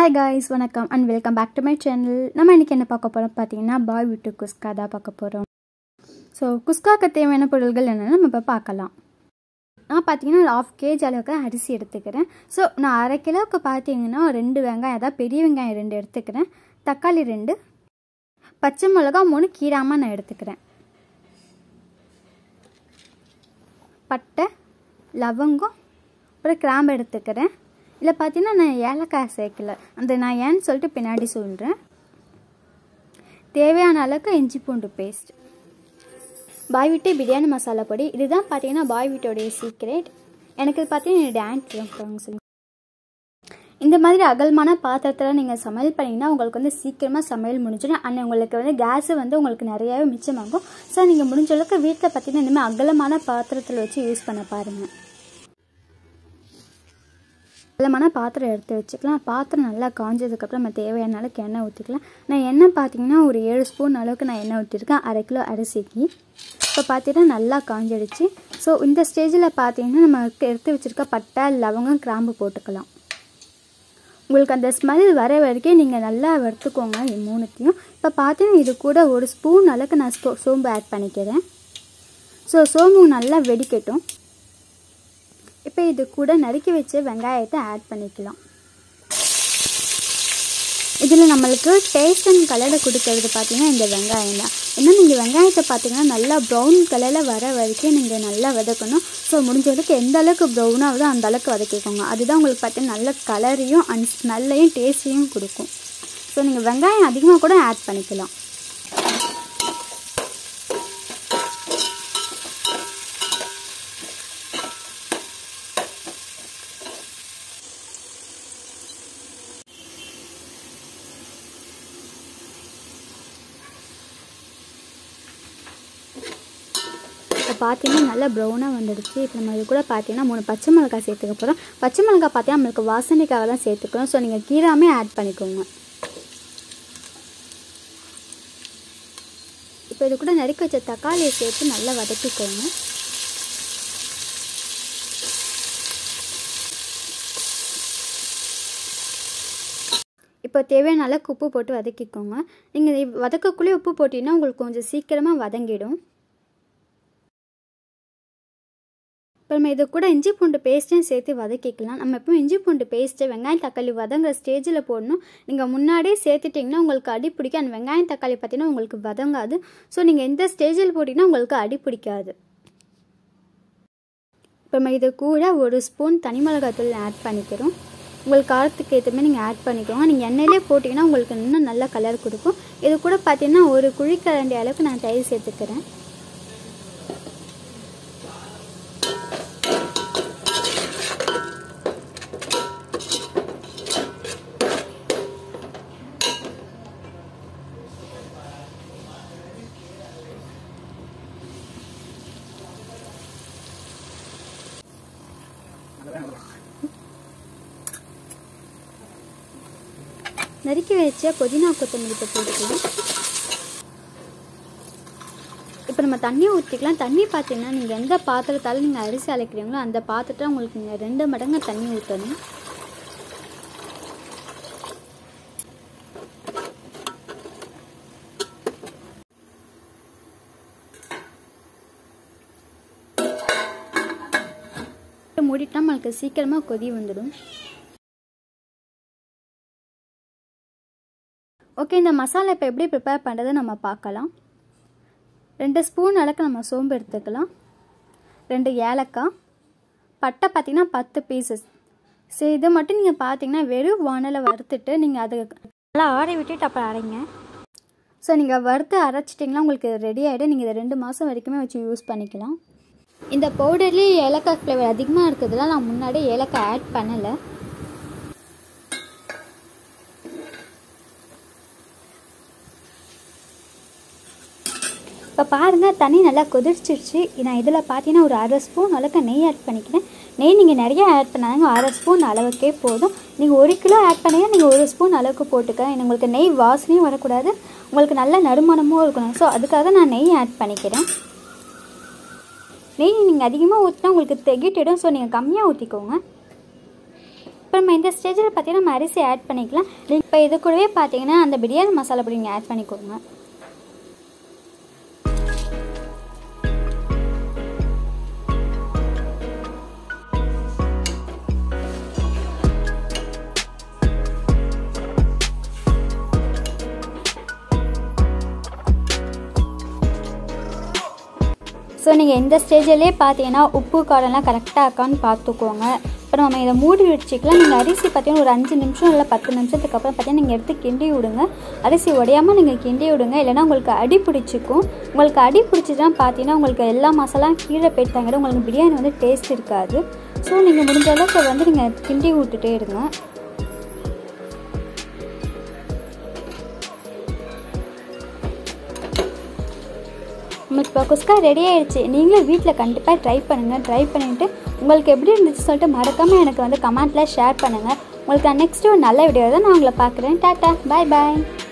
hi guys வணக்கம் and welcome back to my channel நம்ம இன்றைக்கி என்ன பார்க்க போகிறோம் பார்த்தீங்கன்னா பாய் விட்டு குஸ்கா தான் பார்க்க போகிறோம் ஸோ குஸ்காக்கு தேவையான பொருட்கள் என்னென்னு நம்ம இப்போ பார்க்கலாம் நான் பார்த்தீங்கன்னா ஒரு ஆஃப் கேஜ் அளவுக்கு அரிசி எடுத்துக்கிறேன் ஸோ நான் அரை கிலோவுக்கு பார்த்தீங்கன்னா ஒரு ரெண்டு வெங்காயம் அதாவது பெரிய வெங்காயம் ரெண்டு எடுத்துக்கிறேன் தக்காளி ரெண்டு பச்சை மிளகா மூணு கீராமல் நான் எடுத்துக்கிறேன் பட்டை லவங்கம் அப்புறம் கிராம்பு எடுத்துக்கிறேன் இதில் பார்த்தீங்கன்னா நான் ஏலக்காய் சேர்க்கல அந்த நான் ஏன்னு சொல்லிட்டு பின்னாடி சொல்கிறேன் தேவையான அளவுக்கு இஞ்சி பூண்டு பேஸ்ட் பாய் வீட்டு பிரியாணி மசாலா பொடி இதுதான் பார்த்தீங்கன்னா பாய் வீட்டோடைய சீக்ரெட் எனக்கு இது பார்த்தீங்கன்னா டான்ஸ் சொல்லி இந்த மாதிரி அகலமான பாத்திரத்தில் நீங்கள் சமையல் பண்ணிங்கன்னா உங்களுக்கு வந்து சீக்கிரமாக சமையல் முடிஞ்சிடும் அண்ட் உங்களுக்கு வந்து கேஸு வந்து உங்களுக்கு நிறையாவே மிச்சமாகும் ஸோ நீங்கள் முடிஞ்ச அளவுக்கு வீட்டில் பார்த்தீங்கன்னா இனிமேல் அகலமான பாத்திரத்தில் வச்சு யூஸ் பண்ண பாருங்கள் அகலமான பாத்திரம் எடுத்து வச்சுக்கலாம் பாத்திரம் நல்லா காஞ்சதுக்கப்புறம் நம்ம தேவையான அளவுக்கு எண்ணெய் ஊற்றிக்கலாம் நான் எண்ணெய் பார்த்தீங்கன்னா ஒரு ஏழு ஸ்பூன் அளவுக்கு நான் எண்ணெய் ஊற்றிருக்கேன் அரை கிலோ அரிசிக்கு இப்போ பார்த்தீங்கன்னா நல்லா காஞ்சிடுச்சு ஸோ இந்த ஸ்டேஜில் பார்த்தீங்கன்னா நம்ம எடுத்து வச்சுருக்க பட்டை லவங்கம் கிராம்பு போட்டுக்கலாம் உங்களுக்கு அந்த ஸ்மெல் வர வரைக்கும் நீங்கள் நல்லா வறுத்துக்கோங்க இது மூணுத்தையும் இப்போ பார்த்தீங்கன்னா இது கூட ஒரு ஸ்பூன் அளவுக்கு நான் ஸ்டோ சோம்பு ஆட் பண்ணிக்கிறேன் ஸோ சோம்பு நல்லா வெடிக்கட்டும் இப்போ இது கூட நறுக்கி வச்ச வெங்காயத்தை ஆட் பண்ணிக்கலாம் இதில் நம்மளுக்கு டேஸ்ட் அண்ட் கலரை கொடுக்கறது பார்த்தீங்கன்னா இந்த வெங்காயம் தான் ஏன்னா நீங்கள் வெங்காயத்தை பார்த்தீங்கன்னா நல்லா ப்ரௌன் கலரில் வர வரைக்கும் நீங்கள் நல்லா வதக்கணும் ஸோ முடிஞ்ச அளவுக்கு எந்த அளவுக்கு ப்ரௌனாகுதோ அந்த அளவுக்கு வதக்கிக்கோங்க அதுதான் உங்களுக்கு பார்த்தீங்கன்னா நல்ல கலரையும் அண்ட் ஸ்மெல்லையும் டேஸ்ட்டையும் கொடுக்கும் ஸோ நீங்கள் வெங்காயம் அதிகமாக கூட ஆட் பண்ணிக்கலாம் இப்போ பார்த்தீங்கன்னா நல்லா ப்ரௌனாக வந்துடுச்சு இப்போ நம்ம இது கூட பார்த்தீங்கன்னா மூணு பச்சை மிளகாய் சேர்த்துக்க போகிறோம் பச்சை மிளகாய் பார்த்தீங்கன்னா நம்மளுக்கு வாசனைக்காக தான் சேர்த்துக்கணும் ஸோ நீங்கள் கீராமே ஆட் பண்ணிக்கோங்க இப்போ இது கூட நறுக்கி வச்ச தக்காளியை சேர்த்து நல்லா வதக்கிக்கோங்க இப்போ தேவையான அளவுக்கு உப்பு போட்டு வதக்கிக்கோங்க நீங்கள் வதக்கக்குள்ளேயே உப்பு போட்டிங்கன்னா உங்களுக்கு கொஞ்சம் சீக்கிரமாக வதங்கிடும் இப்போ நம்ம இது கூட இஞ்சி பூண்டு பேஸ்ட்டையும் சேர்த்து வதக்கிக்கலாம் நம்ம எப்பவும் இஞ்சி பூண்டு பேஸ்ட்டு வெங்காயம் தக்காளி வதங்குற ஸ்டேஜில் போடணும் நீங்கள் முன்னாடியே சேர்த்துட்டிங்கன்னா உங்களுக்கு அடி பிடிக்கும் அந்த வெங்காயம் தக்காளி பார்த்தீங்கன்னா உங்களுக்கு வதங்காது ஸோ நீங்கள் எந்த ஸ்டேஜில் போட்டிங்கன்னா உங்களுக்கு அடி பிடிக்காது இப்போ நம்ம இது கூட ஒரு ஸ்பூன் தனி மிளகாத்தூள் ஆட் பண்ணிக்கிறோம் உங்களுக்கு காரத்துக்கு ஏற்ற மாதிரி நீங்கள் ஆட் பண்ணிக்கோங்க நீங்கள் எண்ணெயிலே போட்டிங்கன்னா உங்களுக்கு இன்னும் நல்ல கலர் கொடுக்கும் இது கூட பார்த்தீங்கன்னா ஒரு குழிக்கரண்டி அளவுக்கு நான் தயிர் சேர்த்துக்கிறேன் நறுக்கி வச்ச புதினா கொத்தமல்லி போட்டுக்கலாம் இப்போ நம்ம தண்ணி ஊற்றிக்கலாம் தண்ணி பார்த்தீங்கன்னா நீங்கள் எந்த பாத்திரத்தால் நீங்கள் அரிசி அழைக்கிறீங்களோ அந்த பாத்திரத்தில் உங்களுக்கு நீங்கள் ரெண்டு மடங்கு தண்ணி ஊற்றணும் மூடிட்டா நம்மளுக்கு சீக்கிரமாக கொதி வந்துடும் ஓகே இந்த மசாலா இப்போ எப்படி ப்ரிப்பேர் பண்ணுறது நம்ம பார்க்கலாம் ரெண்டு ஸ்பூன் அளவுக்கு நம்ம சோம்பு எடுத்துக்கலாம் ரெண்டு ஏலக்காய் பட்டை பார்த்திங்கன்னா பத்து பீசஸ் சரி இதை மட்டும் நீங்கள் பார்த்தீங்கன்னா வெறும் வானலை வறுத்துட்டு நீங்கள் அது நல்லா ஆற விட்டுட்டு அப்புறம் அரைங்க ஸோ நீங்கள் வறுத்து அரைச்சிட்டிங்கன்னா உங்களுக்கு ரெடி ஆகிடும் நீங்கள் இதை ரெண்டு மாதம் வரைக்குமே வச்சு யூஸ் பண்ணிக்கலாம் இந்த பவுடர்லேயே ஏலக்காய் ஃப்ளேவர் அதிகமாக இருக்கிறதுலாம் நான் முன்னாடியே ஏலக்காய் ஆட் பண்ணலை இப்போ பாருங்கள் தண்ணி நல்லா கொதிச்சிருச்சு நான் இதில் பார்த்தீங்கன்னா ஒரு அரை ஸ்பூன் அளவுக்கு நெய் ஆட் பண்ணிக்கிறேன் நெய் நீங்கள் நிறைய ஆட் பண்ணாங்க அரை ஸ்பூன் அளவுக்கே போதும் நீங்கள் ஒரு கிலோ ஆட் பண்ணீங்கன்னா நீங்கள் ஒரு ஸ்பூன் அளவுக்கு போட்டுக்க உங்களுக்கு நெய் வாசனையும் வரக்கூடாது உங்களுக்கு நல்ல நறுமணமும் இருக்கணும் ஸோ அதுக்காக நான் நெய் ஆட் பண்ணிக்கிறேன் நெய் நீங்கள் அதிகமாக ஊற்றினா உங்களுக்கு திகிட்டிடும் ஸோ நீங்கள் கம்மியாக ஊற்றிக்கோங்க இப்போ நம்ம இந்த ஸ்டேஜில் பார்த்தீங்கன்னா நம்ம அரிசி ஆட் பண்ணிக்கலாம் இப்போ இது கூடவே பார்த்தீங்கன்னா அந்த பிரியாணி மசாலா பொடி நீங்கள் ஆட் பண்ணிக்கோங்க ஸோ நீங்கள் இந்த ஸ்டேஜிலே பார்த்தீங்கன்னா உப்பு காரம்லாம் கரெக்டாக இருக்கான்னு பார்த்துக்கோங்க இப்போ நம்ம இதை மூடி வச்சுக்கலாம் நீங்கள் அரிசி பார்த்தீங்கன்னா ஒரு அஞ்சு நிமிஷம் இல்லை பத்து நிமிஷத்துக்கு அப்புறம் பார்த்தீங்கன்னா நீங்கள் எடுத்து கிண்டி விடுங்க அரிசி உடையாமல் நீங்கள் கிண்டி விடுங்க இல்லைனா உங்களுக்கு அடி பிடிச்சிக்கும் உங்களுக்கு அடி பிடிச்சிதான் பார்த்தீங்கன்னா உங்களுக்கு எல்லா மசாலாம் கீழே போயிட்டாங்க உங்களுக்கு பிரியாணி வந்து டேஸ்ட் இருக்காது ஸோ நீங்கள் முடிஞ்ச அளவுக்கு வந்து நீங்கள் கிண்டி விட்டுட்டே இருங்க உங்களுக்கு இப்போ குஸ்கா ரெடி ஆயிடுச்சு நீங்களும் வீட்டில் கண்டிப்பாக ட்ரை பண்ணுங்கள் ட்ரை பண்ணிவிட்டு உங்களுக்கு எப்படி இருந்துச்சு சொல்லிட்டு மறக்காமல் எனக்கு வந்து கமெண்ட்டில் ஷேர் பண்ணுங்கள் உங்களுக்கு நெக்ஸ்ட்டு ஒரு நல்ல வீடியோ தான் நான் உங்களை பார்க்குறேன் டாட்டா பாய் பாய்